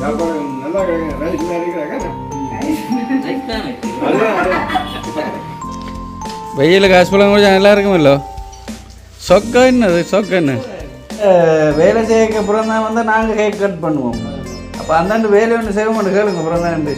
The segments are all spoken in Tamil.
யாழ்ப்பாணம் நல்லா வேலைக்கு இருக்கிறாங்க வெயில் காசு பழம் கொஞ்சம் நல்லா இருக்குமല്ലോ சொக்கா என்னது சொக்கா என்ன வேலை செய்யக்கு அப்புறம் தான் வந்து நாங்கள் கேக் கட் பண்ணுவோம் அப்போ அந்தாண்டு வேலை ஒன்று செய்ய மாட்டோம் கேளுங்க அப்புறம் தான்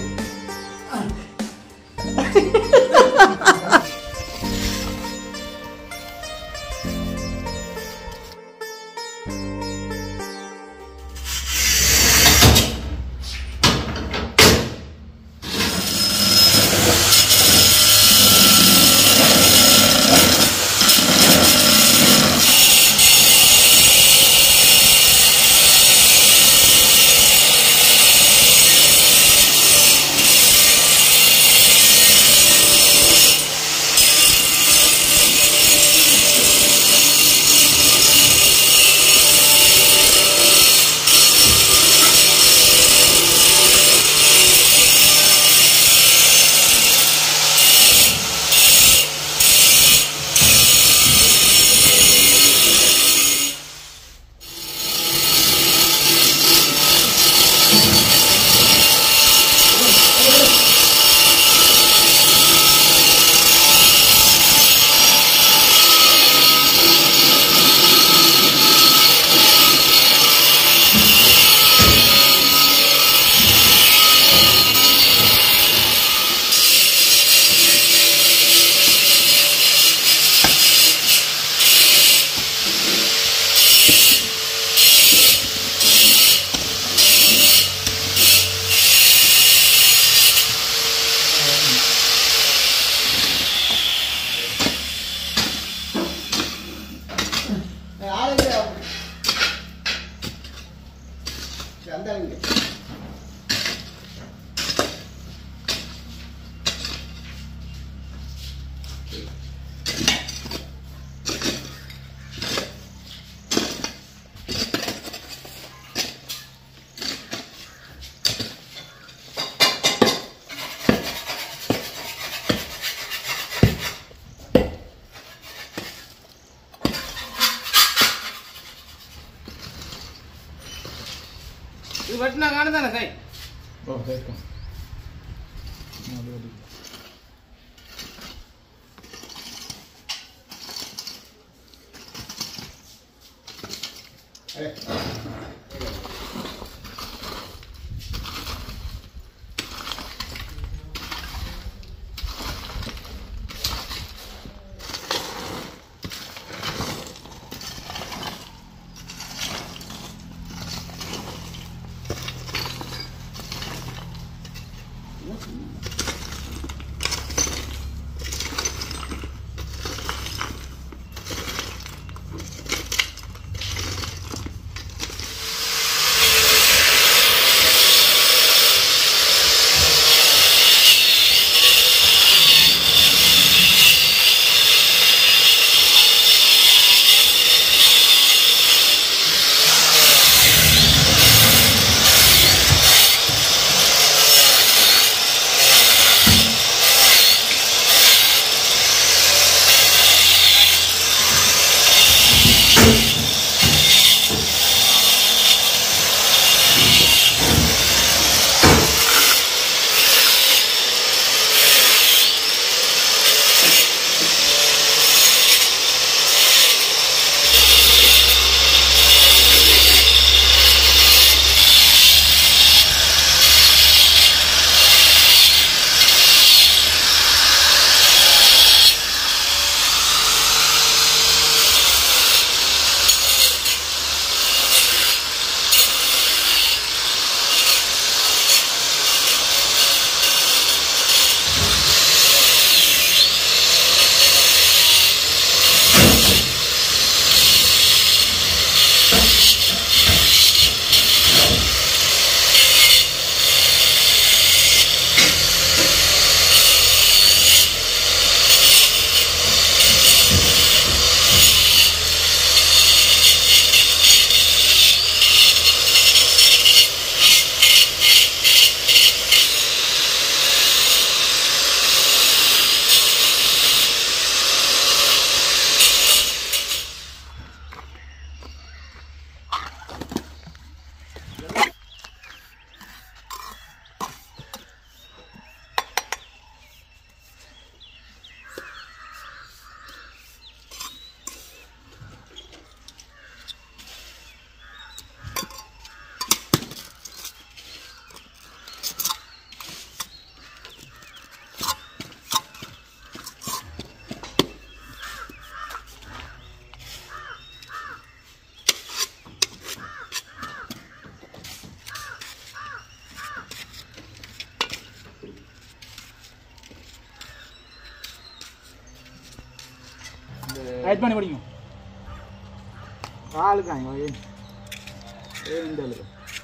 இது வெட்டினா காணுதானே கை ஓ கேட்கும் ஆட் பண்ணி படிங்க காலுக்காங்க ஏன் ஏன் இந்த ஆளுக்கு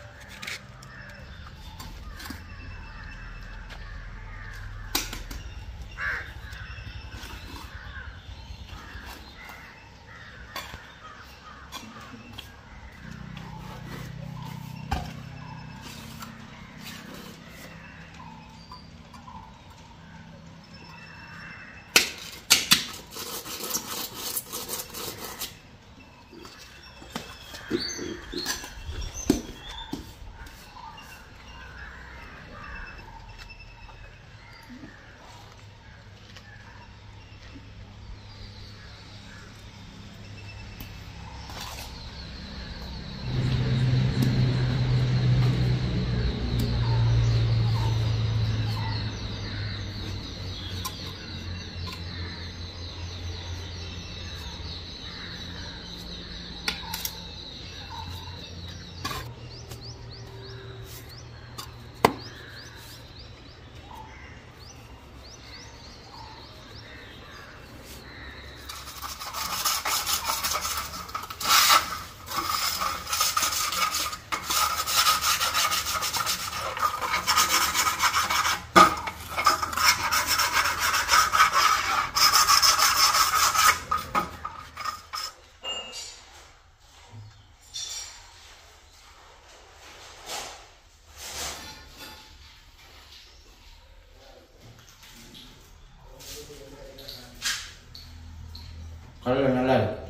கடலை நல்லா இருக்கு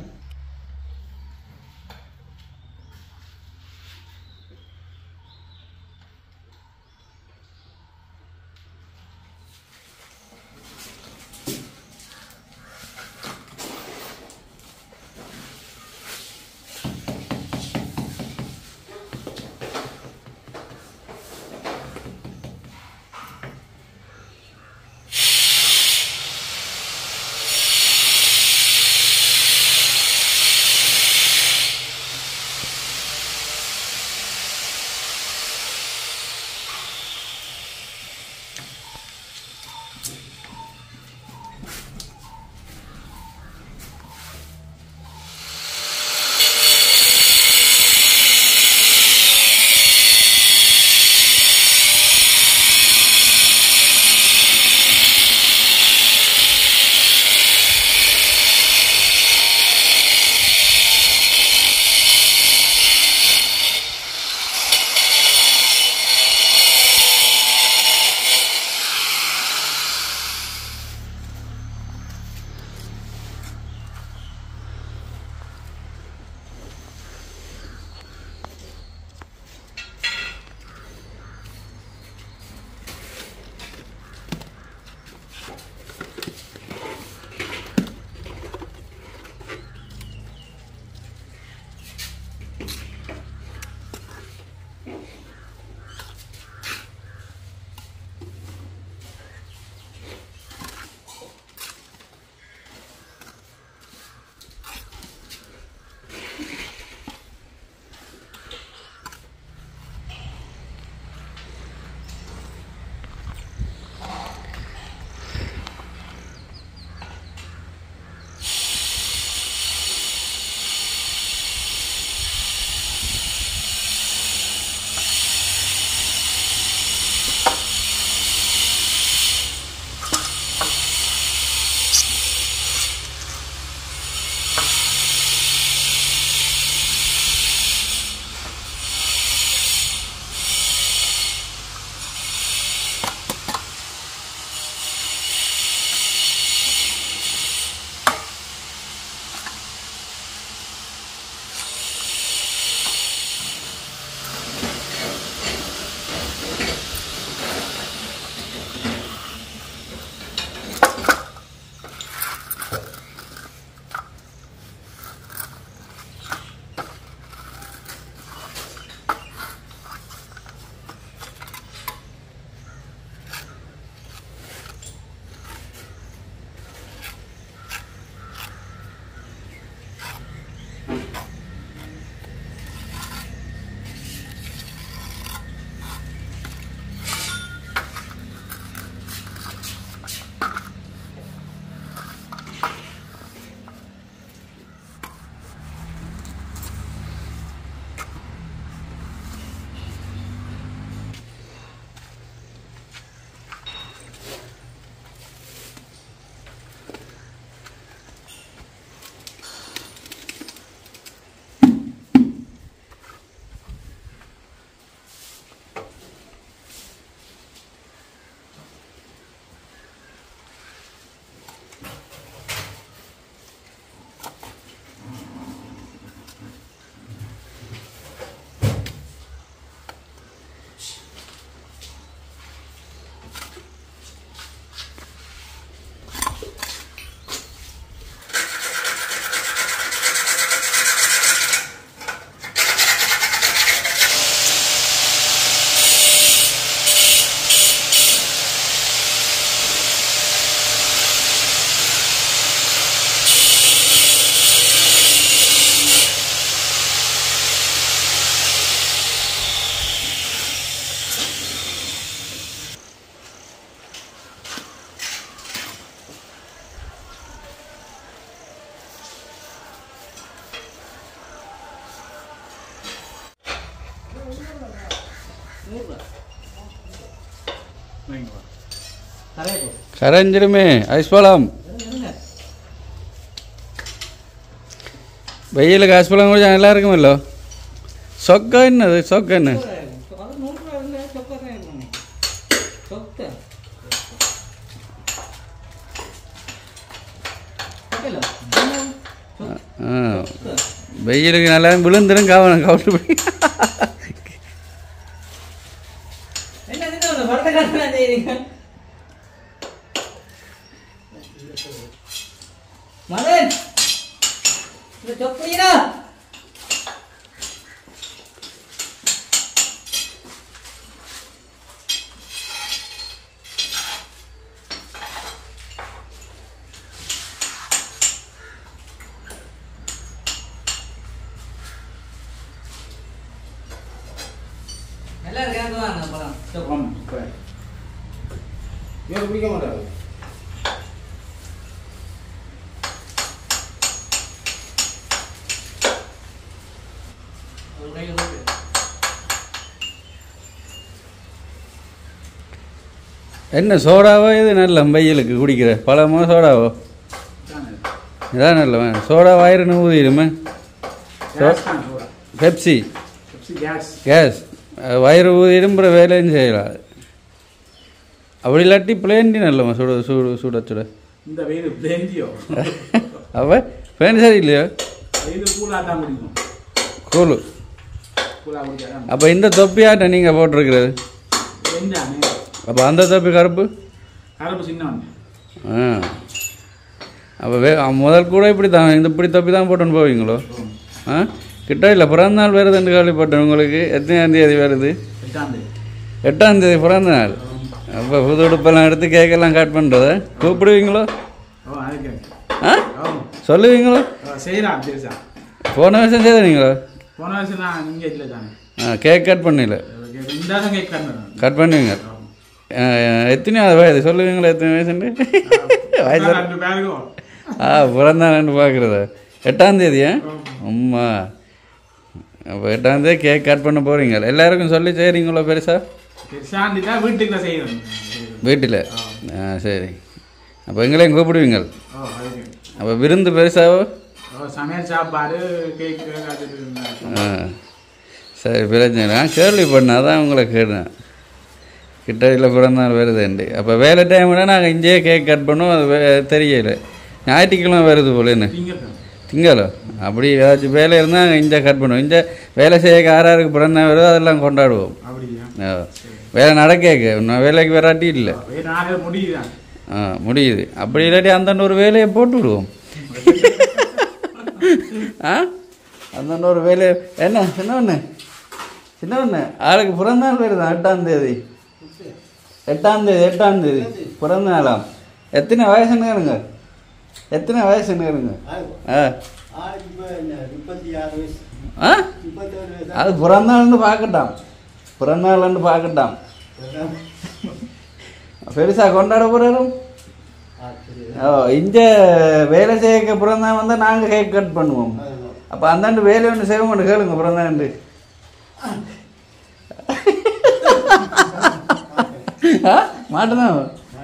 கரைஞ்சிருமே ஐஸ்பழம் வெயிலுக்கு ஐஸ்பழம் குடிச்சா நல்லா இருக்குமல்லோ சொக்கா என்னது சொக்கா என்ன ஆ வெயிலுக்கு நல்லா விழுந்துடும் கவனம் கவுட்டு போய் மதன் இந்த சொப்பையா நல்லா இருக்காங்க வாங்க படம் ஆமாம் சூப்பர் எனக்கு பிடிக்க மாட்டாரு ஒரு கையில் போட்டு என்ன சோடாவோ இது நல்ல வெயிலுக்கு குடிக்கிற பழமோ சோடாவோ இதான் நல்ல வேணும் சோடா வயிறு ஊதிடுமே கேஸ் தான் சூடா பெப்சி பெப்சி கேஸ் கேஸ் அஹ் வயிறு ஊதிடும்புற வேலையும் செய்யலாம் அப்படி இல்லாட்டி பிளேண்டி நல்லம்மா சுட சூடு சுட சுட இந்த வெயில் பிளேந்தியோ அப்போ ஃபேன் சரி இல்லையோ வெயில் கூலாக தான் குடிக்கும் கூலு கூலாக குடிச்சாதான் அப்போ இந்த தொப்பியாட்ட நீங்கள் போட்டிருக்கிறது வெஞ்சானே அப்போ அந்த தொப்பி கருப்பு கருப்பு சின்ன ஒன்று ஆ அப்போ வே அ, முதல் கூட இப்படி தான் இந்த இப்படி தொப்பி தான் போட்டுன்னு போவீங்களோ ஆ கிட்ட இல்லை பிறந்த நாள் வருதுன்னு கேள்விப்பட்டேன் உங்களுக்கு எத்தனாம் தேதி வருது எட்டாம் தேதி எட்டாம் தேதி பிறந்த நாள் அப்போ புது உடுப்பெல்லாம் எடுத்து கேக்கெல்லாம் கட் பண்ணுறத கூப்பிடுவீங்களோ ஓ அதுக்கு ஆ ஓ சொல்லுவீங்களோ ஓ, செய்யலாம் பெருசா போன வருஷம் செய்தீங்களோ போன வருஷம் நான் இங்கே இல்லை தானே ஆ கேக் கட் பண்ணல இந்த வருஷம் கேக் கட்டணும் கட் பண்ணுவீங்க ஆ, எத்தனையாவது வயது சொல்லுவீங்களா எத்தனை வயசுண்டு வயசு ரெண்டு பேருக்கும் ஆ பிறந்த நாள்னு பார்க்குறதா எட்டாம் தேதியா அம்மா அப்போ எட்டாம் தேதி கேக் கட் பண்ண போகிறீங்க எல்லாருக்கும் சொல்லி செய்கிறீங்களோ பெருசா பெருசாண்டி தான் வீட்டுக்குள்ள செய்யணும் வீட்டில் ஆ சரி அப்போ எங்களையும் கூப்பிடுவீங்க ஓ அதுக்கு அப்போ விருந்து பெருசாவோ ஓ சமையல் சாப்பாடு கேக்கு அது இது. ஆ சரி பிரச்சனை நான் கேள்வி பண்ணேன் அதான் உங்களை கேட்டேன் கிட்டடியில் பிறந்தநாள் வருதுண்டு அப்போ வேலை டைமில் நாங்கள் இங்கேயே கேக் கட் பண்ணுவோம் அது வே- தெரியல ஞாயிற்றுக்கிழமை வருது போல என்ன திங்கட்கிழமை. திங்களோ அப்படி ஏதாச்சும் வேலை இருந்தால் நாங்கள் இங்கே கட் பண்ணுவோம் இங்கே வேலை செய்ய யாராருக்கு பிறந்தநாள் வருதோ அதெல்லாம் கொண்டாடுவோம் அப்படியா ஆ. வேலை நடக்கேக்கு இன்னும் வேலைக்கு வராட்டி இல்லை வேறு நாள் முடியுதான் ஆ முடியுது அப்படி இல்லாட்டி அந்தண்ட ஒரு வேலையை போட்டு விடுவோம் ஆ அந்தண்ட ஒரு வேலையை என்ன சின்ன ஒன்று சின்ன ஒன்று ஆளுக்கு பிறந்த நாள் வருது எட்டாம் தேதி எட்டாம் தேதி எட்டாம் தேதி பிறந்த நாளாம் எத்தனை வயசுன்னுங்க எத்தனை வயசுன்னுங்க ஆ ஆளுக்கு இப்போ என்ன முப்பத்தி ஆறு வயசு ஆ முப்பத்தேழு வயசு அது பிறந்த நாள்னு பார்க்கட்டாம் பிறந்த நாள்னு பார்க்கட்டாம் பெருசாக கொண்டாட போகிறோம் ஆ, சரி. ஓ இங்க வேலை செய்ய பிறந்தா வந்தால் நாங்கள் கேக் கட் பண்ணுவோம் அப்போ அந்தாண்டு வேலை ஒன்று செய்ய மாட்டோம் கேளுங்க பிறந்தாண்டு ஆ மாட்டதான்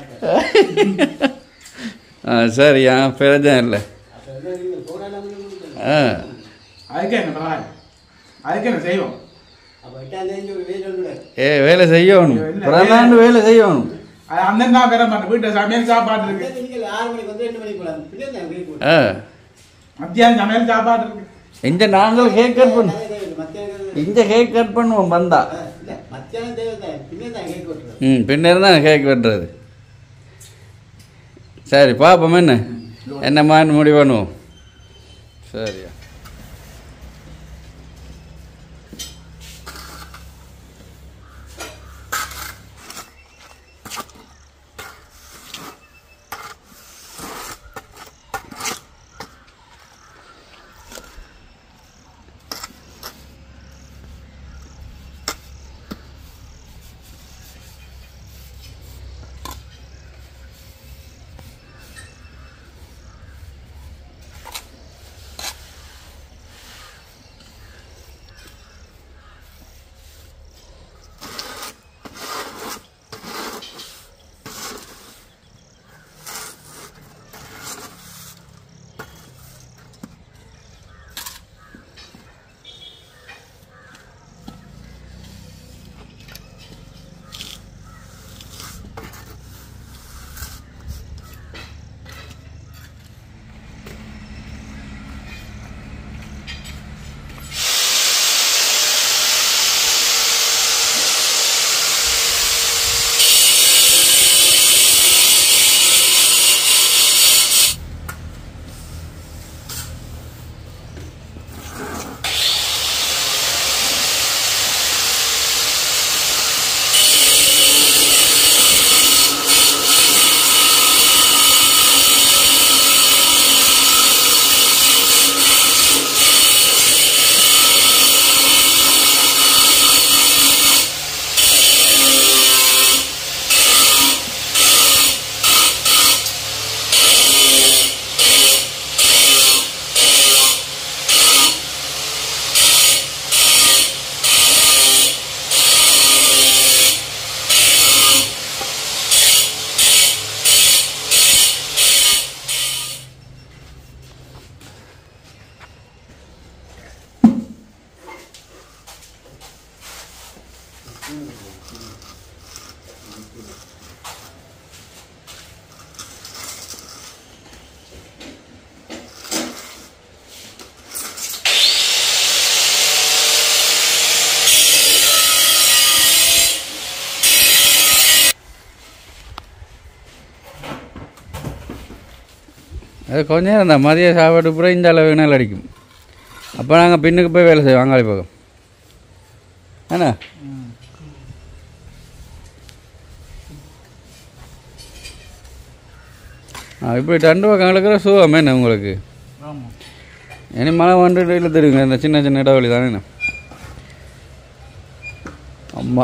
ஆ சரியா பிரச்சனை இல்லை அப்ப என்ன நீங்க போராடாம இருக்கீங்க. ஆ அதுக்கு என்ன பரவாயில்ல அதுக்கு என்ன செய்வோம் அப்ப எட்டாம் தேதி ஒரு வேலை ஒன்று ஏ வேலை செய்யணும் பிறந்தாண்டு வேலை செய்யணும் அது அந்த தான் பெற மாட்டேன் வீட்டை சமையல் சாப்பாடு இருக்கு நீங்கள் ஆறு மணிக்கு வந்து ரெண்டு மணிக்கு போகலாம் பிள்ளை தான் கேட்க ஆ மத்தியானம் சமையல் சாப்பாடு இருக்கு இங்க நாங்கள் கேக் கட் பண்ணுவோம் மத்தியானம் இங்க கேக் கட் பண்ணுவோம் வந்தா இல்லை மத்தியானம் தேவை தான் பிள்ளை தான் கேட்க விட்டுறது ம் பின்னர் தான் கேக் வெட்டுறது சரி பார்ப்போம் என்ன என்ன மாதிரி முடிவு பண்ணுவோம் சரியா அது கொஞ்ச நேரம் தான் மதிய சாப்பாடு பூரா இந்த அளவு வேணாலும் அடிக்கும் அப்போ நாங்கள் பின்னுக்கு போய் வேலை செய்வோம் அங்காளி பக்கம் என்ன ஆ இப்படி ரெண்டு பக்கம் இருக்கிற சுகம் என்ன உங்களுக்கு ஆமாம் இனி மழை வந்துட்டு இல்லை தெரியுங்க இந்த சின்ன சின்ன இடைவெளி தானே அம்மா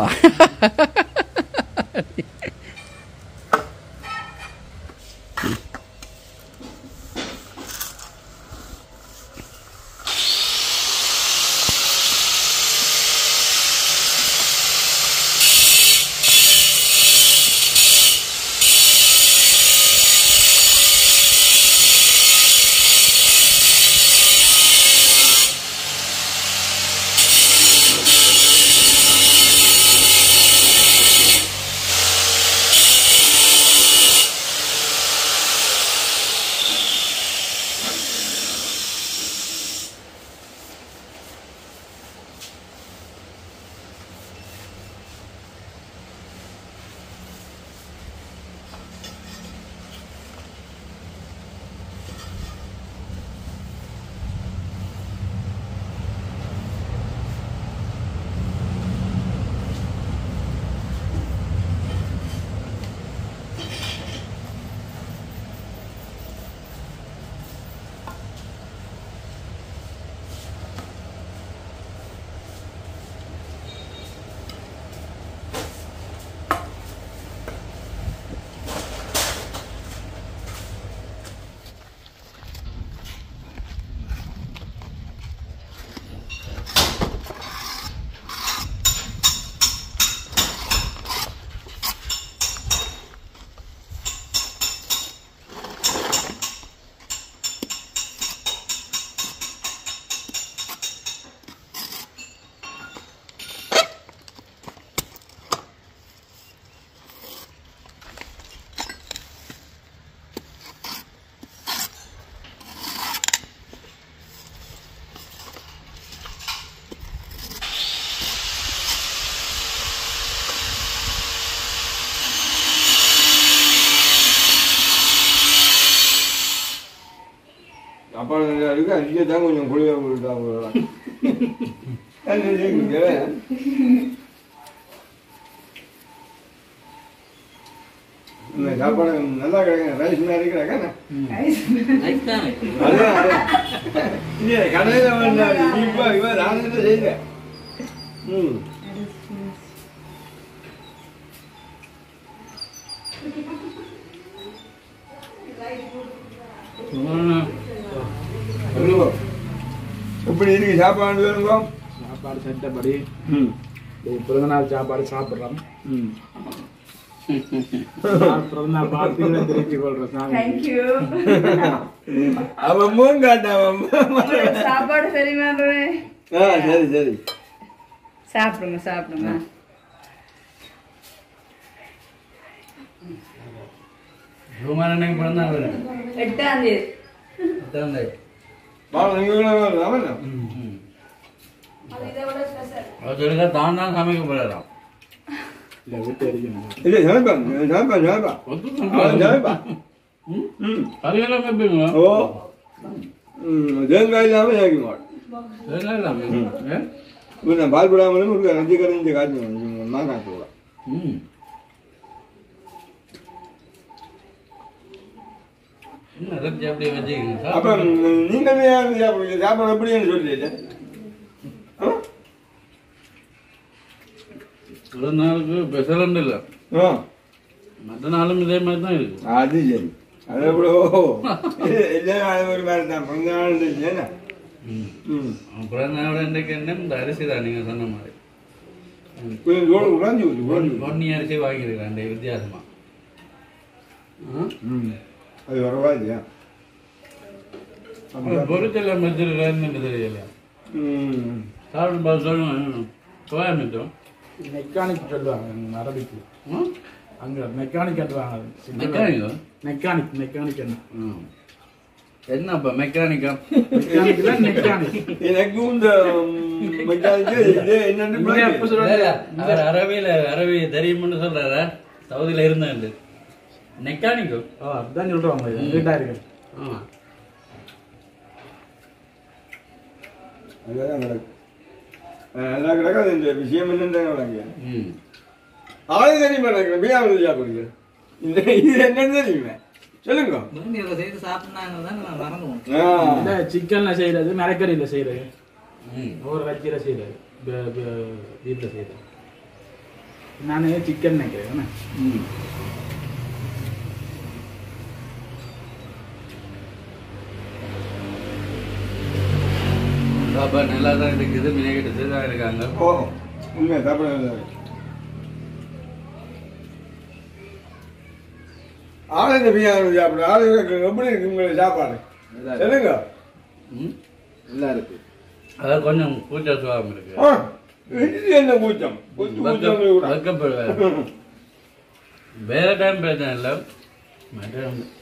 சாப்பாடு நல்லா இருக்கு அங்கே தான் கொஞ்சம் குளிர கொடுத்தாங்க இந்த சாப்பாடு நல்லா கிடைக்கும் ரைஸ் மாதிரி கிடைக்கும் ரைட் தானே அதான் அதான். இல்லையே, கடையில வந்து இப்ப இவன் நான் என்ன செய்தேன் ம் சொல்லுங்க. எப்படி இருக்கு சாப்பாடு வேணுங்க சாப்பாடு செட்டபடி ம் பிறந்த நாள் சாப்பாடு சாப்பிட்றோம் ம் பிறந்த நாள் பார்த்து தெரிவித்துக் கொள்றோம் சாமி அவன் மூன் காட்ட அவன் மூன். சாப்பாடு சரிமான்றே ஆ சரி சரி சாப்பிடுங்க சாப்பிடுங்க ரூமான அன்னைக்கு பிறந்தா அவரு எட்டாம் தேதி எட்டாம் தேதி பாவம் நீங்களும் அவன் அவர் சொல்லுங்க தான் தான் சமைக்க போயிடலாம் இல்லை வீட்டு அடிக்கணும் இல்லை சமைப்பான் சமைப்பான் சமைப்பான் அவன் சமைப்பான் ம் கறியெல்லாம் வைப்பீங்களா ஓ ம் தேங்காய் இல்லாமல் சமைக்க மாட்டேன் இதெல்லாம் இல்லாம ஏ? இப்போ நான் பால் போடாமலும் ஒரு அஞ்சு கரைஞ்சி காய்ச்சி மாங்காய் கூட ம் என்ன இறைச்சி அப்படியே வச்சுக்கீங்க அப்போ நீங்கள் ஏன் சாப்பிடுங்க சாப்பாடு எப்படின்னு சொல்லிட்டு ஆ ஒரு நாளுக்கு ஸ்பெஷல் இல்லை ஆ மற்ற நாளும் இதே மாதிரி தான் இருக்கு அது சரி அது கூட எல்லா நாளும் ஒரு மாதிரி தான் பிறந்த நாள் இல்லைன்னா ம் ம் அப்புறம் நான் இன்றைக்கு என்ன இந்த அரிசி தான் நீங்கள் சொன்ன மாதிரி கொஞ்சம் தோடு உடஞ்சி ஊற்றி உடஞ்சி பொன்னி அரிசி வாங்கியிருக்கேன் அந்த வித்தியாசமா ஆ? ம் அது வரவா இல்லையா பொருத்தெல்லாம் வச்சிருக்காருன்னு தெரியல ம் சாப்பிட்டு பார்த்து சொல்லுங்க கோயம்புத்தூர் மெக்கானிக் சொல்லுவாங்க அரபிக்கு ம் அங்க மெக்கானிக் கட்டுவாங்க மெக்கானிக்கா மெக்கானிக் மெக்கானிக் என்ன ம் என்னப்பா மெக்கானிக்கா மெக்கானிக் தான் மெக்கானிக் எனக்கும் இந்த மெக்கானிக்கு இது என்னன்னு நீங்க எப்ப புரியல. சொல்லுவாங்க அவர் அரபியில அரபி தெரியும்னு சொல்றாரா சவுதியில இருந்தாண்டு மெக்கானிக்கோ ஓ அதுதான் சொல்றாங்க வீட்டா இருக்கு ஆமா அதுதான் நடக்கும் நல்லா கிடக்காது இந்த விஷயம் என்னன்னு நடக்கு ம் அவளுக்கு தெரியுமா எனக்கு பிரியாணி சாப்பிடுங்க இந்த இது என்னன்னு தெரியுமா சொல்லுங்க இவங்க செய்து சாப்பிட்டாங்க தான் நான் மறந்துவோம் ஆ. இந்த சிக்கன்ல செய்யறது மரக்கறியில செய்யறது ம் ஒரு வச்சிர செய்யறது வீட்டில் செய்யறது நான் சிக்கன் நினைக்கிறேன் ம் பாப்பா நல்லா தான் இருக்குது மினக்கிட்டு தான் இருக்காங்க ஓ உண்மை சாப்பிட நல்லா இருக்கு. ஆளு இந்த பிரியாணி சாப்பிடு ஆளு எப்படி இருக்கு உங்களை சாப்பாடு சொல்லுங்க ம் நல்லா இருக்கு அதான் கொஞ்சம் கூச்ச சுவாமம் இருக்கு ஆ, இது என்ன கூச்சம் கூச்சம் கூச்சம் கூட. வைக்கப்படுவேன் வேற டைம் பிரச்சனை இல்லை மற்ற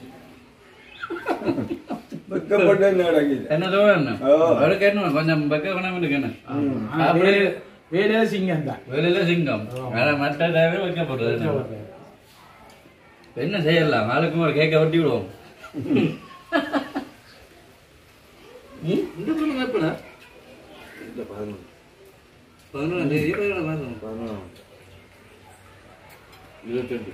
வெட்கப்பட்டு என்ன நடக்குது என்ன சொல்லுவேன் ஓ. அவருக்கு என்ன கொஞ்சம் வெக்க குணம் இருக்கு என்ன ஆனா வேலை வேலையே சிங்கம் தான் வெளியில சிங்கம் வேற மற்ற டைமே வைக்கப்படுறது என்ன செய்யலாம் ஆளுக்கும் ஒரு கேக்க ஒட்டி விடுவோம் ம்? இந்த பொண்ணு எப்படா பதினொன்றாம் தேதி பதினொன்றாம் மாதம் இருபத்தெட்டு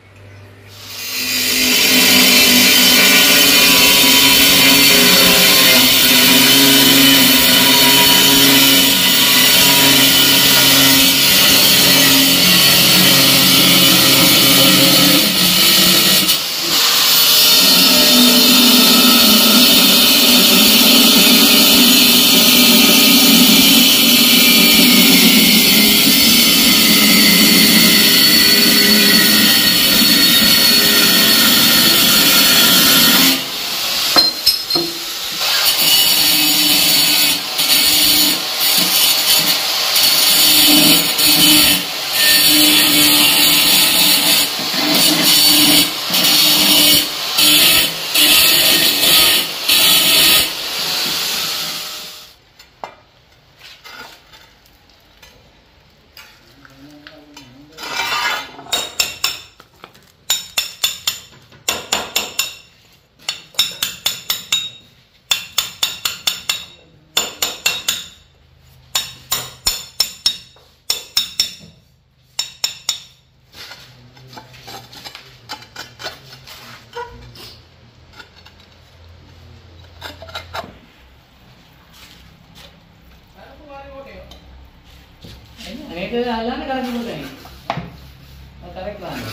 நேற்று எல்லாமே கலந்து கொடுத்தேன் கரெக்ட் தான்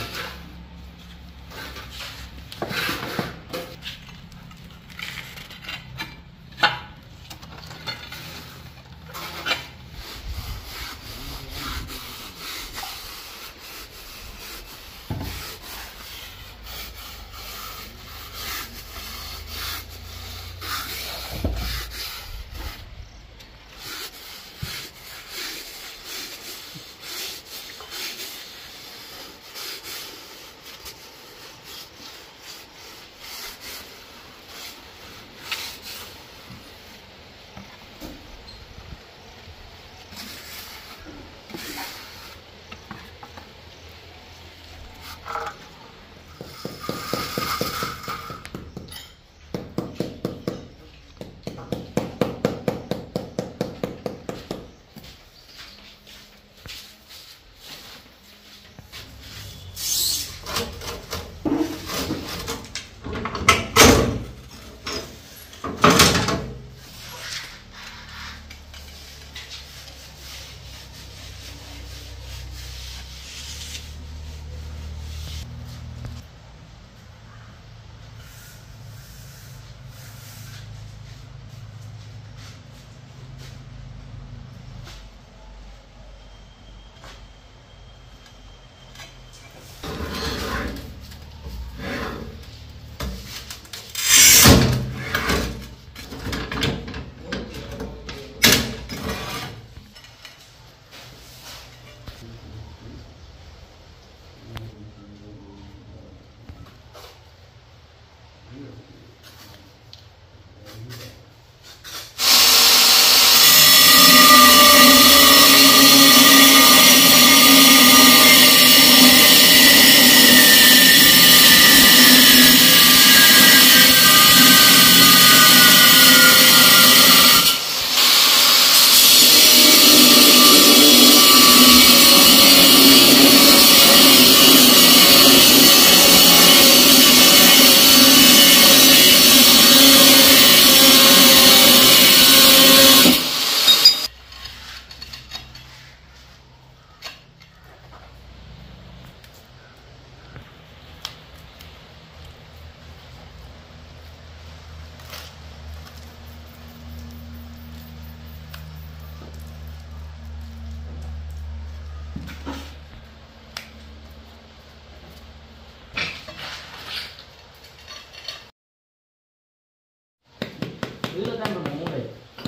இதுல தான் நம்ம மூளை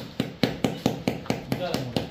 இதால மூளை.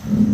ஆ